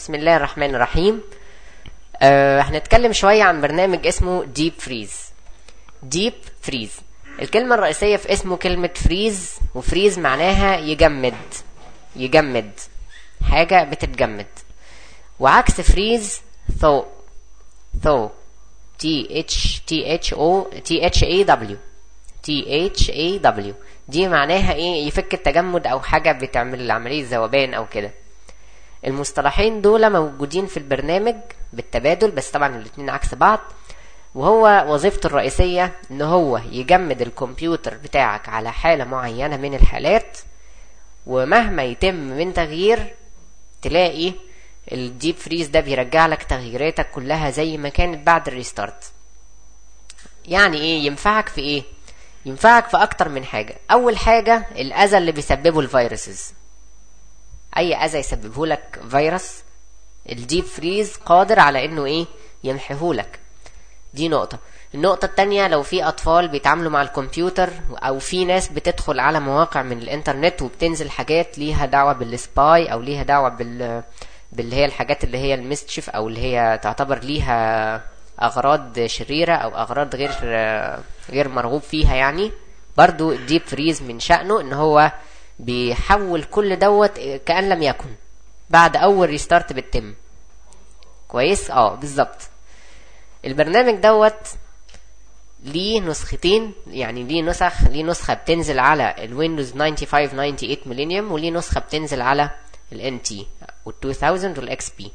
بسم الله الرحمن الرحيم أه هنتكلم شوية عن برنامج اسمه ديب فريز ديب فريز الكلمة الرئيسية في اسمه كلمة فريز وفريز معناها يجمد يجمد حاجة بتتجمد وعكس فريز ثو ثو تي اتش تي اتش او تي اتش اي دبليو تي اتش اي دبليو دي معناها ايه يفك التجمد او حاجة بتعمل عملية ذوبان او كده المصطلحين دول موجودين في البرنامج بالتبادل بس طبعا الاتنين عكس بعض وهو وظيفته الرئيسية ان هو يجمد الكمبيوتر بتاعك على حالة معينة من الحالات ومهما يتم من تغيير تلاقي الديب فريز ده بيرجع لك تغييراتك كلها زي ما كانت بعد الريستارت يعني ايه ينفعك في ايه ينفعك في اكتر من حاجة اول حاجة الاذى اللي بيسببه الفيروسز اي اذى يسببه لك فيروس الديب فريز قادر على انه ايه يمحيهولك دي نقطة النقطة التانية لو في أطفال بيتعاملوا مع الكمبيوتر أو في ناس بتدخل على مواقع من الإنترنت وبتنزل حاجات ليها دعوة بالسباي أو ليها دعوة بال باللي هي الحاجات اللي هي المستشف أو اللي هي تعتبر ليها أغراض شريرة أو أغراض غير غير مرغوب فيها يعني برضو الديب فريز من شأنه إن هو بيحول كل دوت كأن لم يكن بعد أول ريستارت بتتم كويس اه بالظبط البرنامج دوت ليه نسختين يعني ليه نسخ ليه نسخة بتنزل على الويندوز 95 98 ميلينيوم وليه نسخة بتنزل على ال NT وال 2000 وال XP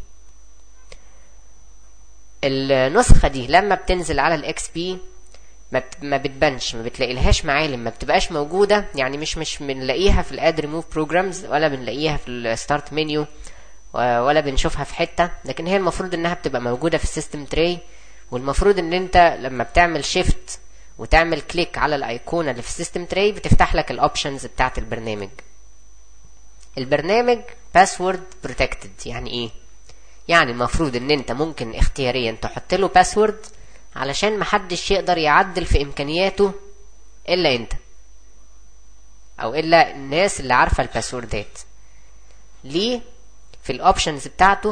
النسخة دي لما بتنزل على ال XP ما ما بتبانش ما بتلاقيلهاش معالم ما بتبقاش موجودة يعني مش مش بنلاقيها في الاد ريموف بروجرامز ولا بنلاقيها في الستارت منيو ولا بنشوفها في حتة لكن هي المفروض انها بتبقى موجودة في السيستم تري والمفروض ان انت لما بتعمل شيفت وتعمل كليك على الايقونه اللي في السيستم تري بتفتح لك الاوبشنز بتاعت البرنامج البرنامج باسورد بروتكتد يعني ايه يعني المفروض ان انت ممكن اختياريا تحط له باسورد علشان محدش يقدر يعدل في امكانياته الا انت او الا الناس اللي عارفه الباسوردات ليه في الاوبشنز بتاعته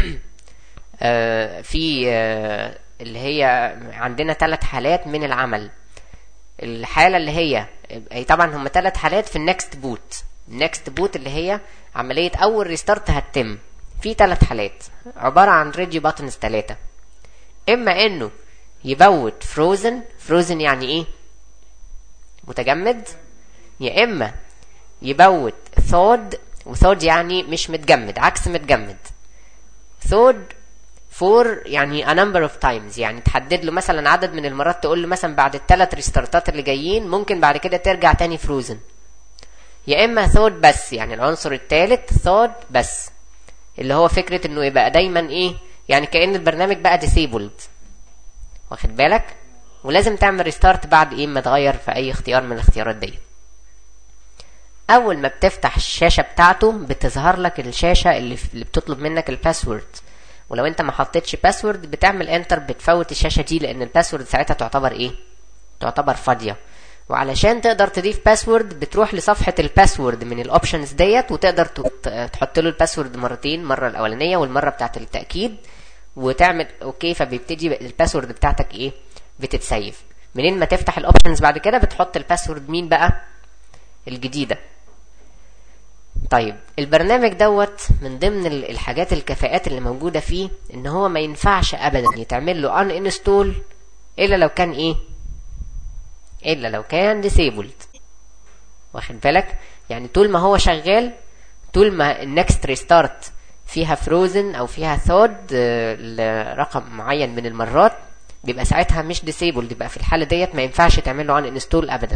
آه في آه اللي هي عندنا ثلاث حالات من العمل الحالة اللي هي أي طبعا هم ثلاث حالات في النكست بوت النكست بوت اللي هي عملية أول ريستارت هتتم في ثلاث حالات عبارة عن ريديو باتنز ثلاثة إما إنه يبوت فروزن فروزن يعني إيه متجمد يا إما يبوت ثود وثود يعني مش متجمد عكس متجمد ثود فور يعني a number of times يعني تحدد له مثلا عدد من المرات تقول له مثلا بعد الثلاث ريستارتات اللي جايين ممكن بعد كده ترجع تاني فروزن يا اما ثود بس يعني العنصر الثالث ثود بس اللي هو فكرة انه يبقى دايما ايه يعني كأن البرنامج بقى disabled واخد بالك ولازم تعمل ريستارت بعد ايه ما تغير في اي اختيار من الاختيارات دي اول ما بتفتح الشاشة بتاعته بتظهر لك الشاشة اللي, اللي بتطلب منك الباسورد ولو انت ما حطيتش باسورد بتعمل انتر بتفوت الشاشه دي لان الباسورد ساعتها تعتبر ايه تعتبر فاضيه وعلشان تقدر تضيف باسورد بتروح لصفحه الباسورد من الاوبشنز ديت وتقدر تحط له الباسورد مرتين مره الاولانيه والمره بتاعه التاكيد وتعمل اوكي فبيبتدي الباسورد بتاعتك ايه بتتسيف منين ما تفتح الاوبشنز بعد كده بتحط الباسورد مين بقى الجديده طيب البرنامج دوت من ضمن الحاجات الكفاءات اللي موجودة فيه ان هو ما ينفعش ابدا يتعمل له ان انستول الا لو كان ايه الا لو كان disabled واخد بالك يعني طول ما هو شغال طول ما النكست ريستارت فيها فروزن او فيها ثود لرقم معين من المرات بيبقى ساعتها مش disabled يبقى في الحالة ديت ما ينفعش تعمل له ان انستول ابدا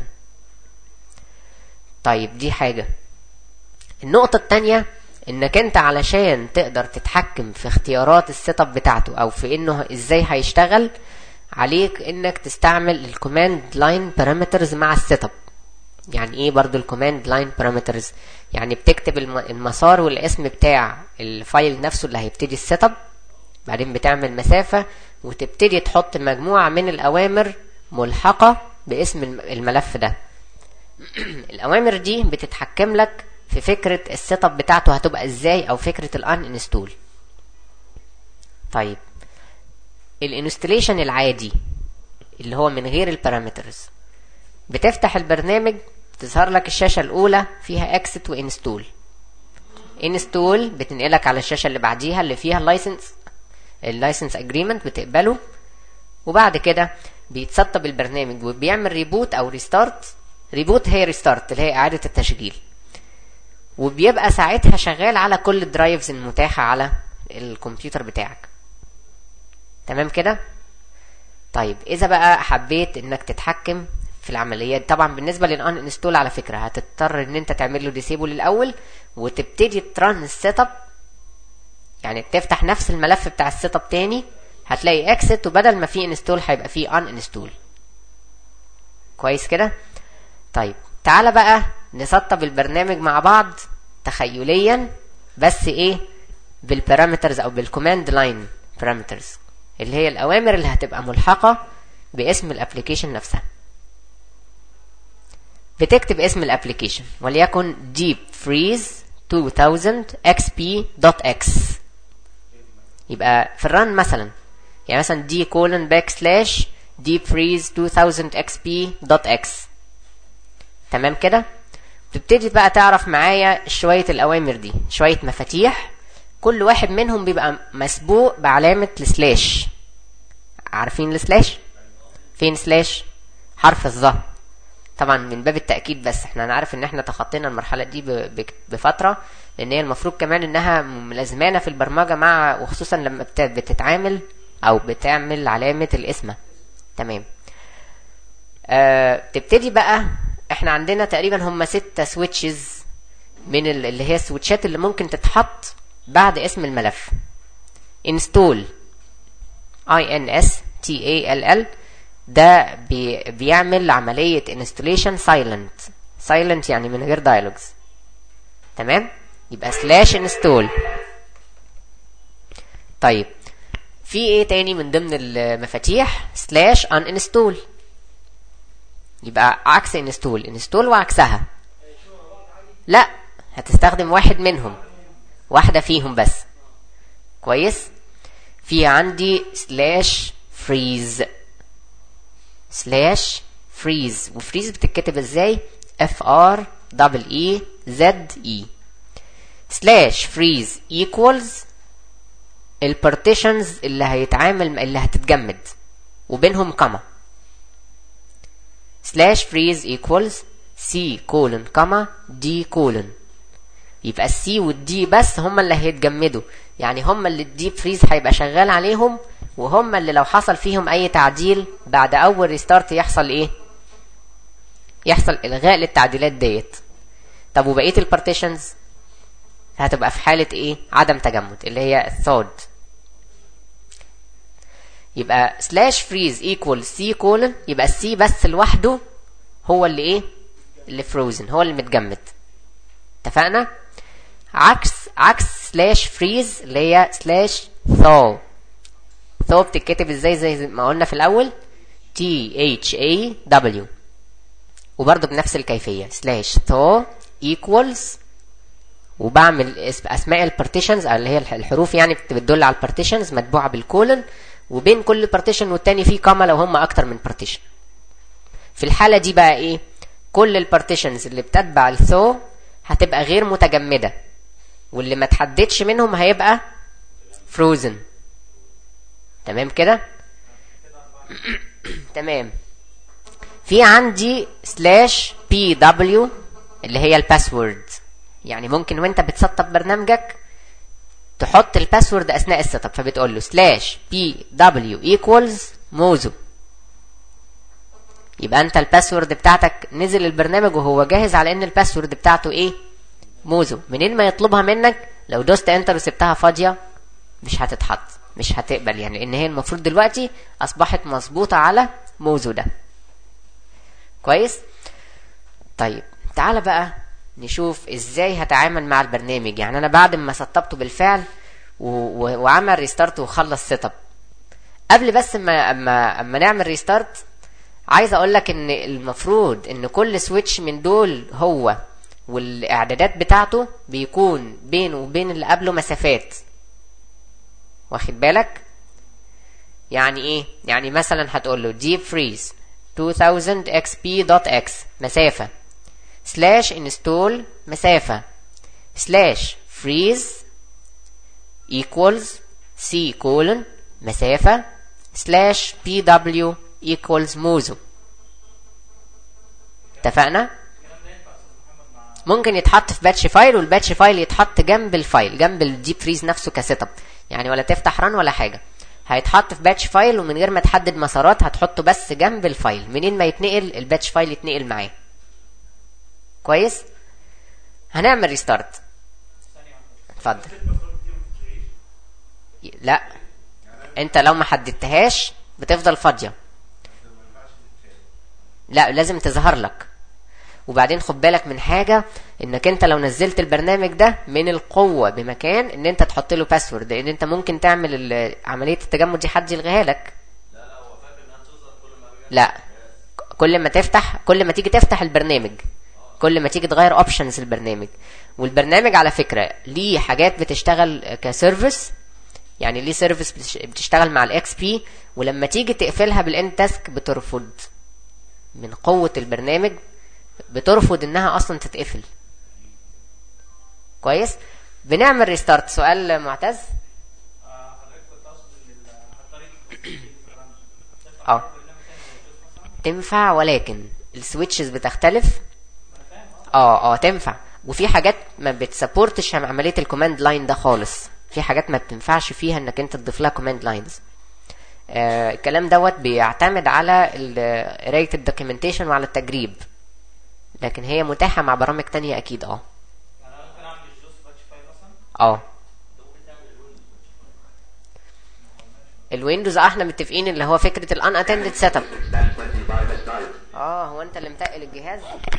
طيب دي حاجة النقطة التانية انك انت علشان تقدر تتحكم في اختيارات السيت اب بتاعته او في انه ازاي هيشتغل عليك انك تستعمل الكوماند لاين بارامترز مع السيت اب يعني ايه برضو الكوماند لاين بارامترز يعني بتكتب المسار والاسم بتاع الفايل نفسه اللي هيبتدي السيت اب بعدين بتعمل مسافة وتبتدي تحط مجموعة من الاوامر ملحقة باسم الملف ده الاوامر دي بتتحكم لك في فكرة السيت اب بتاعته هتبقى ازاي او فكرة الان انستول طيب الانستليشن العادي اللي هو من غير البارامترز بتفتح البرنامج تظهر لك الشاشة الأولى فيها اكست وانستول انستول بتنقلك على الشاشة اللي بعديها اللي فيها اللايسنس اللايسنس اجريمنت بتقبله وبعد كده بيتسطب البرنامج وبيعمل ريبوت او ريستارت ريبوت هي ريستارت اللي هي اعادة التشغيل وبيبقى ساعتها شغال على كل الدرايفز المتاحة على الكمبيوتر بتاعك تمام كده طيب اذا بقى حبيت انك تتحكم في العمليات طبعا بالنسبه للان انستول على فكره هتضطر ان انت تعمل له ديسيبل الاول وتبتدي ترن السيت اب يعني تفتح نفس الملف بتاع السيت اب تاني هتلاقي اكست وبدل ما في انستول هيبقى في ان انستول كويس كده طيب تعالى بقى نسطب البرنامج مع بعض تخيليا بس ايه بالبارامترز او بالكوماند لاين بارامترز اللي هي الاوامر اللي هتبقى ملحقه باسم الابلكيشن نفسها بتكتب اسم الابلكيشن وليكن deep freeze 2000 xp.x يبقى في الرن مثلا يعني مثلا d colon backslash deep freeze 2000 xp.x تمام كده تبتدي بقى تعرف معايا شوية الأوامر دي شوية مفاتيح كل واحد منهم بيبقى مسبوق بعلامة السلاش عارفين السلاش فين سلاش حرف الظهر طبعا من باب التأكيد بس احنا نعرف ان احنا تخطينا المرحلة دي بفترة لان هي المفروض كمان انها ملازمانة في البرمجة مع وخصوصا لما بتتعامل او بتعمل علامة الاسم تمام آه تبتدي بقى احنا عندنا تقريبا هم ستة سويتشز من اللي هي السويتشات اللي ممكن تتحط بعد اسم الملف install i n s t a l l ده بي بيعمل عملية installation silent silent يعني من غير dialogues تمام يبقى slash install طيب في ايه تاني من ضمن المفاتيح slash uninstall يبقى عكس install install وعكسها لا هتستخدم واحد منهم واحدة فيهم بس كويس في عندي slash freeze سلاش فريز وفريز بتتكتب ازاي اف ار دبل اي زد اي سلاش فريز ايكوالز البارتيشنز اللي هيتعامل اللي هتتجمد وبينهم كما سلاش فريز ايكوالز سي كولن كما دي كولن يبقى السي والدي بس هما اللي هيتجمدوا يعني هما اللي الديب فريز هيبقى شغال عليهم وهم اللي لو حصل فيهم اي تعديل بعد اول ريستارت يحصل ايه يحصل الغاء للتعديلات ديت طب وبقيه البارتيشنز هتبقى في حاله ايه عدم تجمد اللي هي الثود يبقى سلاش فريز ايكوال سي كولن يبقى السي بس لوحده هو اللي ايه اللي فروزن هو اللي متجمد اتفقنا عكس عكس سلاش فريز اللي هي سلاش ثو ثو بتتكتب ازاي زي ما قلنا في الاول تي اتش اي دبليو وبرضه بنفس الكيفيه سلاش ثو ايكوالز وبعمل اسماء البارتيشنز اللي هي الحروف يعني بتدل على البارتيشنز متبوعه بالكولن وبين كل بارتيشن والتاني في كاما لو هم اكتر من بارتيشن في الحاله دي بقى ايه كل البارتيشنز اللي بتتبع الثو هتبقى غير متجمده واللي ما تحددش منهم هيبقى فروزن تمام كده تمام في عندي سلاش بي دبليو اللي هي الباسورد يعني ممكن وانت بتسطب برنامجك تحط الباسورد اثناء السيت اب فبتقول له سلاش بي دبليو ايكوالز موزو يبقى انت الباسورد بتاعتك نزل البرنامج وهو جاهز على ان الباسورد بتاعته ايه موزو منين ما يطلبها منك لو دوست انتر وسبتها فاضيه مش هتتحط مش هتقبل يعني لان هي المفروض دلوقتي اصبحت مظبوطه على موزو ده كويس طيب تعالى بقى نشوف ازاي هتعامل مع البرنامج يعني انا بعد ما سطبته بالفعل و... و... وعمل ريستارت وخلص سيت اب قبل بس ما اما اما نعمل ريستارت عايز اقول لك ان المفروض ان كل سويتش من دول هو والاعدادات بتاعته بيكون بينه وبين اللي قبله مسافات واخد بالك يعني ايه يعني مثلا هتقول له deep freeze 2000 xp.x مسافة slash install مسافة slash freeze equals c colon مسافة slash pw equals موزو اتفقنا ممكن يتحط في باتش فايل والباتش فايل يتحط جنب الفايل جنب الديب فريز نفسه كسيت اب يعني ولا تفتح ران ولا حاجه هيتحط في باتش فايل ومن غير ما تحدد مسارات هتحطه بس جنب الفايل منين ما يتنقل الباتش فايل يتنقل معاه كويس هنعمل ريستارت اتفضل لا انت لو ما حددتهاش بتفضل فاضيه لا لازم تظهر لك وبعدين خد بالك من حاجة انك انت لو نزلت البرنامج ده من القوة بمكان ان انت تحط له باسورد لان انت ممكن تعمل ال- عملية التجمد دي حد يلغيها لك لا كل ما تفتح كل ما تيجي تفتح البرنامج كل ما تيجي تغير اوبشنز البرنامج والبرنامج على فكرة ليه حاجات بتشتغل كسيرفيس يعني ليه سيرفيس بتش- بتشتغل مع الاكس بي ولما تيجي تقفلها بالاند تاسك بترفض من قوة البرنامج بترفض انها اصلا تتقفل كويس بنعمل ريستارت سؤال معتز حضرتك كنت اقصد ان الطريقه اه تنفع ولكن السويتشز بتختلف اه اه تنفع وفي حاجات ما بتسبورتش عمليه الكوماند لاين ده خالص في حاجات ما بتنفعش فيها انك انت تضيف لها كوماند لاينز آه الكلام دوت بيعتمد على ال- قرايه الدوكيومنتيشن وعلى التجريب لكن هي متاحه مع برامج تانية اكيد اه يعني انا ممكن اعمل الجوس باتش فايل مثلا اه الويندوز اه احنا متفقين اللي هو فكره الان اتندد سيت اب اه هو انت اللي متقل الجهاز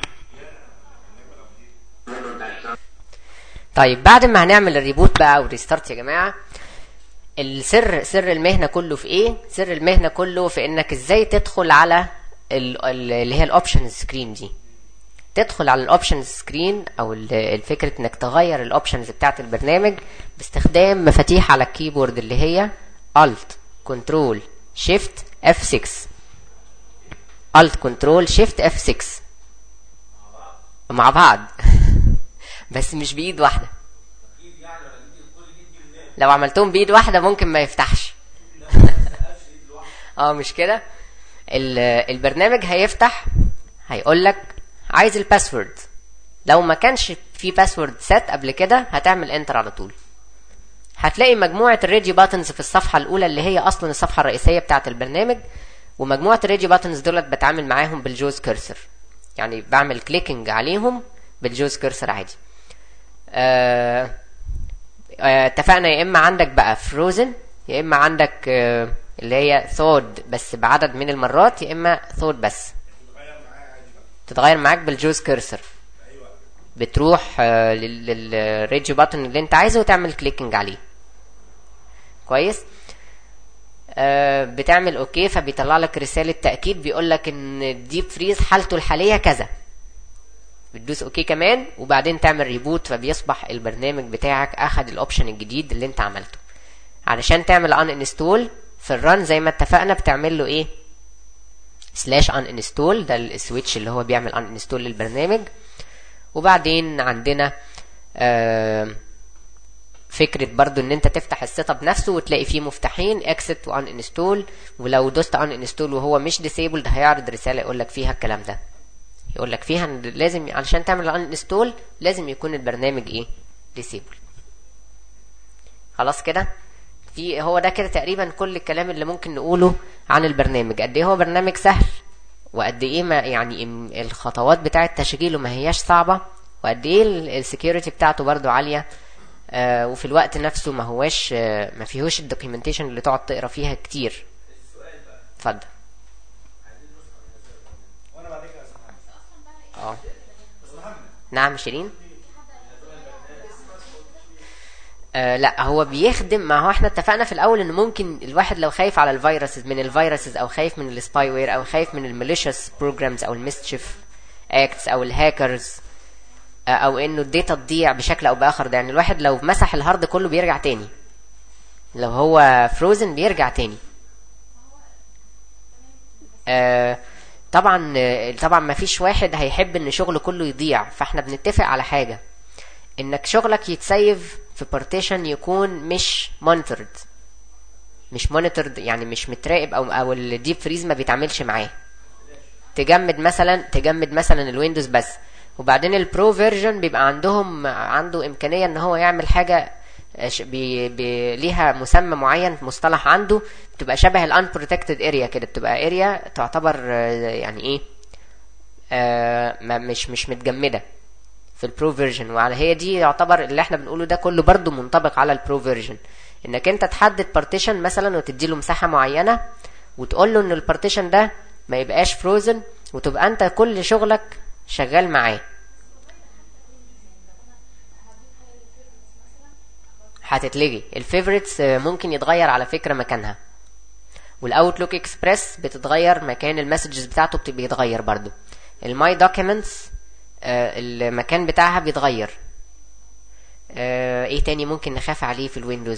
طيب بعد ما هنعمل الريبوت بقى والريستارت يا جماعه السر سر المهنه كله في ايه سر المهنه كله في انك ازاي تدخل على ال- ال- اللي هي الاوبشن سكرين دي تدخل على الاوبشنز سكرين او ال- الفكره انك تغير الاوبشنز بتاعت البرنامج باستخدام مفاتيح على الكيبورد اللي هي Alt Control Shift F6 Alt Control Shift F6 مع بعض بس مش بايد واحده لو عملتهم بايد واحده ممكن ما يفتحش اه مش كده ال- البرنامج هيفتح هيقول لك عايز الباسورد لو ما كانش في باسورد سيت قبل كده هتعمل انتر على طول هتلاقي مجموعة الراديو باتنز في الصفحة الأولى اللي هي أصلا الصفحة الرئيسية بتاعة البرنامج ومجموعة الراديو باتنز دولت بتعامل معاهم بالجوز كيرسر يعني بعمل كليكنج عليهم بالجوز كيرسر عادي آه، آه، اتفقنا يا إما عندك بقى فروزن يا إما عندك آه، اللي هي ثود بس بعدد من المرات يا إما ثود بس تتغير معاك بالجوز كيرسر بتروح آه، لل- للراديو باتن اللي انت عايزه وتعمل كليكنج عليه كويس آه، بتعمل اوكي فبيطلع لك رسالة تأكيد بيقول لك ان الديب فريز حالته الحالية كذا بتدوس اوكي كمان وبعدين تعمل ريبوت فبيصبح البرنامج بتاعك اخد الاوبشن الجديد اللي انت عملته علشان تعمل ان انستول في الران زي ما اتفقنا بتعمل له ايه سلاش ان انستول ده السويتش اللي هو بيعمل ان انستول للبرنامج وبعدين عندنا آه فكرة برضو ان انت تفتح السيت اب نفسه وتلاقي فيه مفتاحين اكست وان انستول ولو دوست ان انستول وهو مش ديسيبلد هيعرض رسالة يقول لك فيها الكلام ده يقول لك فيها ان لازم علشان تعمل ان انستول لازم يكون البرنامج ايه ديسيبل خلاص كده في هو ده كده تقريبا كل الكلام اللي ممكن نقوله عن البرنامج قد ايه هو برنامج سهل وقد ايه ما يعني ام- الخطوات بتاعه تشغيله ما هياش صعبه وقد ايه السكيورتي بتاعته برضو عاليه آه وفي الوقت نفسه ما هواش آه ما فيهوش الدوكيومنتيشن اللي تقعد تقرا فيها كتير اتفضل وانا بعد كده اسمع اه نعم شيرين آه لا هو بيخدم ما هو احنا اتفقنا في الاول ان ممكن الواحد لو خايف على الفيروسز من الفيروسز او خايف من السباي وير او خايف من الماليشيوس بروجرامز او الميسشيف اكتس او الهاكرز آه او انه الداتا تضيع بشكل او باخر ده يعني الواحد لو مسح الهارد كله بيرجع تاني لو هو فروزن بيرجع تاني آه طبعا آه، طبعا ما فيش واحد هيحب ان شغله كله يضيع فاحنا بنتفق على حاجه انك شغلك يتسيف في بارتيشن يكون مش مونيتورد مش مونيتورد يعني مش متراقب او او الديب فريز ما بيتعاملش معاه تجمد مثلا تجمد مثلا الويندوز بس وبعدين البرو فيرجن بيبقى عندهم عنده امكانيه ان هو يعمل حاجه ش- بي بي ليها مسمى معين مصطلح عنده بتبقى شبه الان بروتكتد اريا كده بتبقى اريا تعتبر آه، يعني ايه آه ما- مش مش متجمده في البرو فيرجن وعلى هي دي يعتبر اللي احنا بنقوله ده كله برضو منطبق على البرو فيرجن انك انت تحدد بارتيشن مثلا وتدي له مساحه معينه وتقول له ان البارتيشن ده ما يبقاش فروزن وتبقى انت كل شغلك شغال معاه هتتلغي الفيفوريتس ممكن يتغير على فكره مكانها والاوتلوك اكسبريس بتتغير مكان المسجز بتاعته بت- بيتغير برضو الماي دوكيومنتس المكان بتاعها بيتغير آه، ايه تاني ممكن نخاف عليه في الويندوز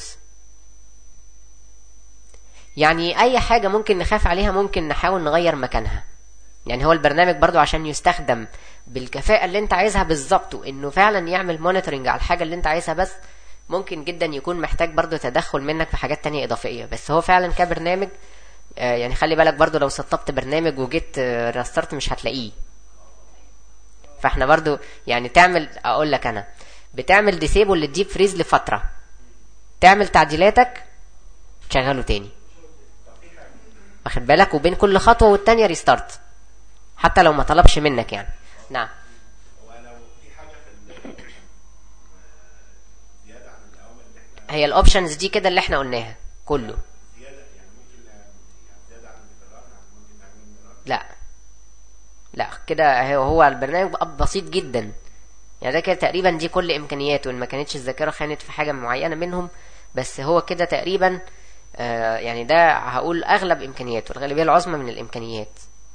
يعني اي حاجة ممكن نخاف عليها ممكن نحاول نغير مكانها يعني هو البرنامج برضو عشان يستخدم بالكفاءة اللي انت عايزها بالظبط وانه فعلا يعمل مونيتورنج على الحاجة اللي انت عايزها بس ممكن جدا يكون محتاج برضو تدخل منك في حاجات تانية اضافية بس هو فعلا كبرنامج آه، يعني خلي بالك برضو لو سطبت برنامج وجيت رسترت مش هتلاقيه فاحنا برضو يعني تعمل اقول لك انا بتعمل ديسيبل للديب فريز لفترة تعمل تعديلاتك تشغله تاني واخد بالك وبين كل خطوة والتانية ريستارت حتى لو ما طلبش منك يعني نعم هي الاوبشنز دي كده اللي احنا قلناها كله لا لا كده هو هو البرنامج بقى بسيط جدا يعني ده كده تقريبا دي كل امكانياته ان ما كانتش الذاكره خانت في حاجه معينه منهم بس هو كده تقريبا آه يعني ده هقول اغلب امكانياته الغالبيه العظمى من الامكانيات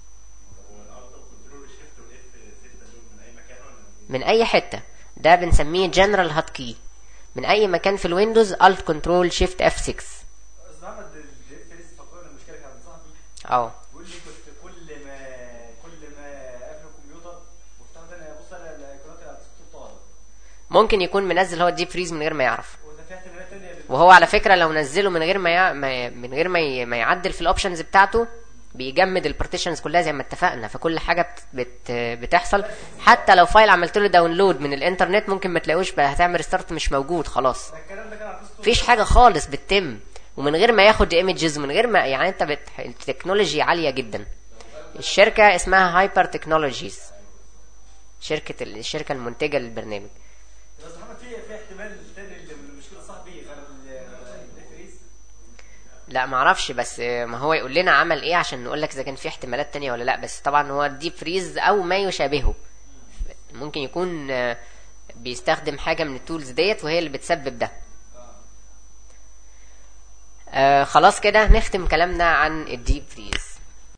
من اي حته ده بنسميه جنرال هات كي من اي مكان في الويندوز الت كنترول شيفت اف 6 استاذ محمد الجيب فريز فكرني المشكله كانت عند صاحبي اه بيقول لي كنت كل ما كل ما اقفل الكمبيوتر وافتح تاني ابص على الايقونات اللي على الديسكتوب طالع ممكن يكون منزل هو الديب فريز من غير ما يعرف وده في احتمالات تانيه بت- وهو على فكره لو نزله من غير ما, يع... ما من غير ما, ي... ما يعدل في الاوبشنز بتاعته بيجمد البارتيشنز كلها زي ما اتفقنا فكل حاجه بت... بت... بتحصل حتى لو فايل عملت له داونلود من الانترنت ممكن ما تلاقوش بقى هتعمل ريستارت مش موجود خلاص الكلام ده كان على الديسكتوب مفيش حاجه خالص بتتم ومن غير ما ياخد ايمجز ومن غير ما يعني انت بت... التكنولوجي عاليه جدا الشركه اسمها هايبر تكنولوجيز شركه ال- الشركه المنتجه للبرنامج استاذ محمد في في احتمال تاني اللي من المشكله صاحبي غير الجيب فريز لا معرفش بس ما هو يقول لنا عمل ايه عشان نقول لك اذا كان في احتمالات تانية ولا لا بس طبعا هو الديب فريز او ما يشابهه ممكن يكون آه، بيستخدم حاجة من التولز ديت وهي اللي بتسبب ده آه خلاص كده نختم كلامنا عن الديب فريز